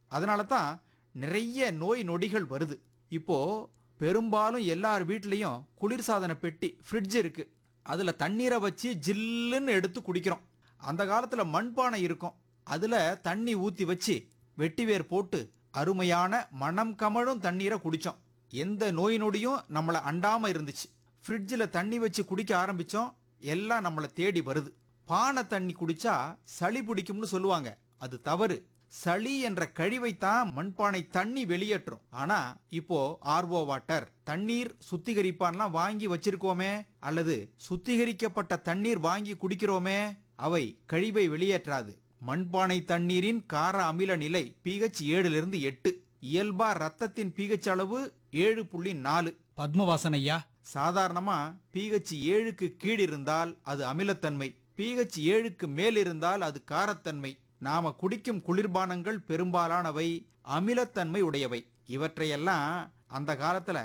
அதனால தான் நிறைய நோய் நொடிகள் வருது இப்போ பெரும்பாலும் எல்லார் வீட்லயும் குளிர்சாதன பெட்டி ஃப்ரிட்ஜ் இருக்கு அதுல தண்ணீரை வச்சு ஜில்லுன்னு எடுத்து குடிக்கிறோம் அந்த காலத்துல மண்பானை இருக்கும் அதுல தண்ணி ஊத்தி வச்சு வெட்டிவேர் போட்டு அருமையான மனம் கமழும் தண்ணீரை குடிச்சோம் எந்த நோய் நொடியும் நம்மளை அண்டாம இருந்துச்சு ஃப்ரிட்ஜில் தண்ணி வச்சு குடிக்க ஆரம்பிச்சோம் எல்லாம் நம்மளை தேடி வருது பானை தண்ணி குடிச்சா சளி பிடிக்கும்னு சொல்லுவாங்க அது தவறு சளி என்ற கழிவைத்தான் மண்பானை தண்ணி வெளியேற்றும் ஆனா இப்போ ஆர்ஓ வாட்டர் தண்ணீர் சுத்திகரிப்பான்லாம் வாங்கி வச்சிருக்கோமே அல்லது சுத்திகரிக்கப்பட்ட தண்ணீர் வாங்கி குடிக்கிறோமே அவை கழிவை வெளியேற்றாது மண்பானை தண்ணீரின் கார அமில நிலை பிஹெச் ஏழிலிருந்து எட்டு இயல்பா ரத்தத்தின் பிஹெச் அளவு ஏழு புள்ளி நாலு பத்மவாசன் ஐயா சாதாரணமா பிஹெச் ஏழுக்கு கீழ் இருந்தால் அது அமிலத்தன்மை பிஹெச் ஏழுக்கு மேல் இருந்தால் அது காரத்தன்மை நாம குடிக்கும் குளிர்பானங்கள் பெரும்பாலானவை அமிலத்தன்மை உடையவை இவற்றையெல்லாம் அந்த காலத்துல